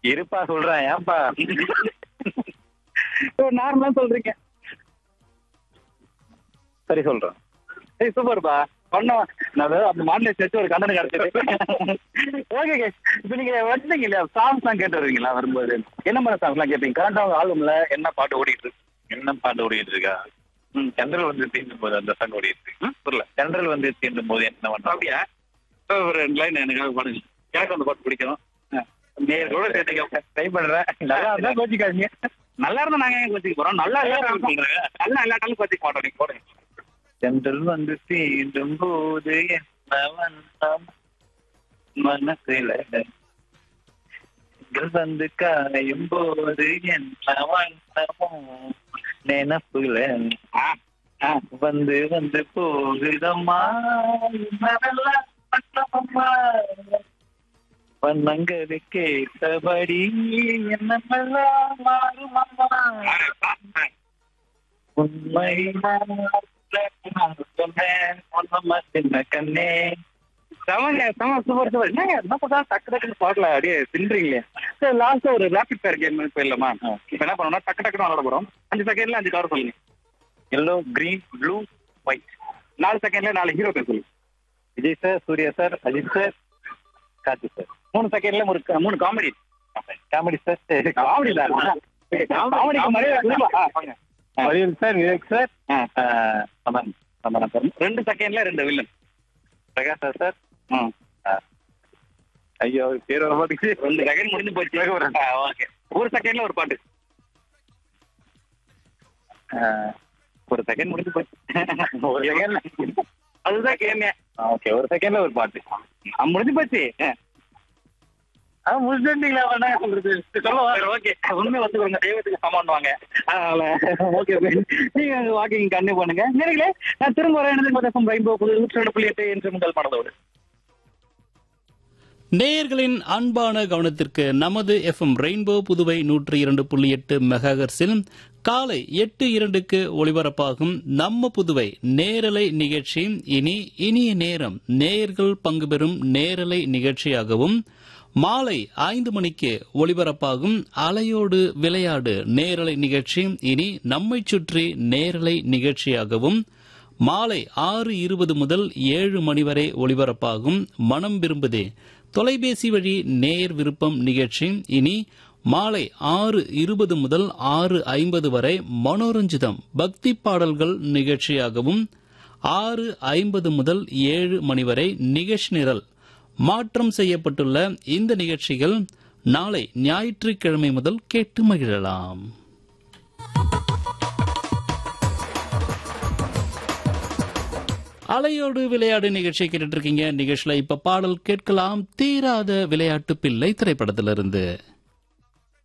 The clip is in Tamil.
இருப்பா சொல்றேன் ஏன்பா நார்மலா சொல்றீங்க சரி சொல்றேன் ஏய் சூப்பர்ப்பா பண்ணோம் நான் வேற அந்த மாடலை வச்சு ஒரு கண்டன கிடைச்சது ஓகே இப்போ நீங்க வந்தீங்க இல்லையா சாங்ஸ் தான் கேட்டு வருவீங்களா வரும்போது என்ன மாதிரி சாங்ஸ்லாம் கேட்பீங்க கரண்டாக ஆல்பம்ல என்ன பாட்டு ஓடிட்டு இருக்கு என்ன பாட்டு ஓடிட்டு இருக்கா ம். ஜெனரல் வந்து தீண்டும் போது அந்த சாங் ஓடிட்டு இருக்கு புரியல ஜெனரல் வந்து தீண்டும் போது என்ன பண்றோம் அப்படியா இப்போ ஒரு ரெண்டு லைன் எனக்காக பாடுங்க எனக்கு அந்த பாட்டு பிடிக்கும் நேர்களோட சேர்த்துக்க ட்ரை பண்றேன் நல்லா இருந்தா கோச்சிக்காதீங்க நல்லா இருந்தா நாங்க ஏன் கோச்சிக்க போறோம் நல்லா இல்ல நல்லா இல்லாட்டாலும் கோச்சிக்க மாட்டோம் நீங்க போடுங்க ஜெனரல் வந்து தீண்டும் போது என்ன வண்ணம் மனசுல செங்கல் வந்து காயும் போது என்ன வண்ணமோ நினப்புல ஆ, ஆ. வந்து வந்து போகுதம்மா என்னவெல்லாம் வண்ணமம்மா. வண்ணங்களுக்கு ஏற்றபடி என்னமெல்லாம் மாறுமம்மா உண்மை நான் சொன்னேன் ஒன்னம்மா சின்ன கண்ணே செமங்க செம சூப்பர் சூப்பர் என்னங்க என்ன பண்ணா டக்கு டக்குன்னு பாடல அப்படியே தின்றீங்களே சரி லாஸ்டா ஒரு ரேபிட் ஃபயர் கேம் போயிடலாமா இப்போ என்ன பண்ணோம்னா டக்கு டக்குன்னு விளாட போறோம் அஞ்சு செகண்ட்ல அஞ்சு கவர் சொல்லுங்க எல்லோ கிரீன் ப்ளூ ஒயிட் நாலு செகண்ட்ல நாலு ஹீரோ பேர் சொல்லுங்க Vijay sir Suriya sir Ajith sir Karthi sir மூணு செகண்ட்ல ஒரு க- மூணு காமெடி காமெடி சார் காமெடி தான் காமெடிக்கு மரியாதை வடிவேல் சார் விவேக் சார் ஆ. சமன் சமனா சார் ரெண்டு செகண்ட்ல ரெண்டு வில்லன் பிரகாஷ் சார் சார் ஐயோ பேர் வர மாட்டேங்குது ரெண்டு செகண்ட் முடிஞ்சு போச்சு ஓகே ஒரு செகண்ட்ல ஒரு பாட்டு ஆ, ஒரு செகண்ட் முடிஞ்சு போச்சு ஒரு செகண்ட் அதுதான் கேமே ஓகே ஒரு செகண்ட்ல ஒரு பாட்டு முடிஞ்சு போச்சு ஆ முடிச்சுட்டீங்களா வேணா சொல்றது ஓகே உண்மை வந்துருங்க தெய்வத்துக்கு சமாண்டுவாங்க அதனால ஓகே நீங்க வாக்கிங் கண்டினியூ பண்ணுங்க நேர்களே நான் திரும்ப வரேன் எனது ரெயின்போ புது நூற்றி ரெண்டு புள்ளி எட்டு என்று முதல் மனதோடு நேயர்களின் அன்பான கவனத்திற்கு நமது எஃப்எம் ரெயின்போ புதுவை நூற்றி இரண்டு புள்ளி எட்டு மெகாஹெர்ஸில் காலை எட்டு இரண்டுக்கு ஒளிபரப்பாகும் நம்ம புதுவை நேரலை நிகழ்ச்சி இனி இனிய நேரம் நேயர்கள் பங்கு பெறும் நேரலை நிகழ்ச்சியாகவும் மாலை ஐந்து மணிக்கு ஒளிபரப்பாகும் அலையோடு விளையாடு நேரலை நிகழ்ச்சி இனி நம்மை சுற்றி நேரலை நிகழ்ச்சியாகவும் மாலை ஆறு இருபது முதல் ஏழு மணி வரை ஒளிபரப்பாகும் மனம் விரும்புதே தொலைபேசி வழி நேர் விருப்பம் நிகழ்ச்சி இனி மாலை ஆறு இருபது முதல் ஆறு ஐம்பது வரை மனோரஞ்சிதம் பக்தி பாடல்கள் நிகழ்ச்சியாகவும் ஆறு ஐம்பது முதல் ஏழு மணி வரை நிகழ்ச்சி நிரல் மாற்றம் செய்யப்பட்டுள்ள இந்த நிகழ்ச்சிகள் நாளை ஞாயிற்றுக்கிழமை முதல் கேட்டு மகிழலாம் அலையோடு விளையாடு நிகழ்ச்சி கேட்டுட்டு இருக்கீங்க நிகழ்ச்சியில இப்ப பாடல் கேட்கலாம் தீராத விளையாட்டு பிள்ளை திரைப்படத்திலிருந்து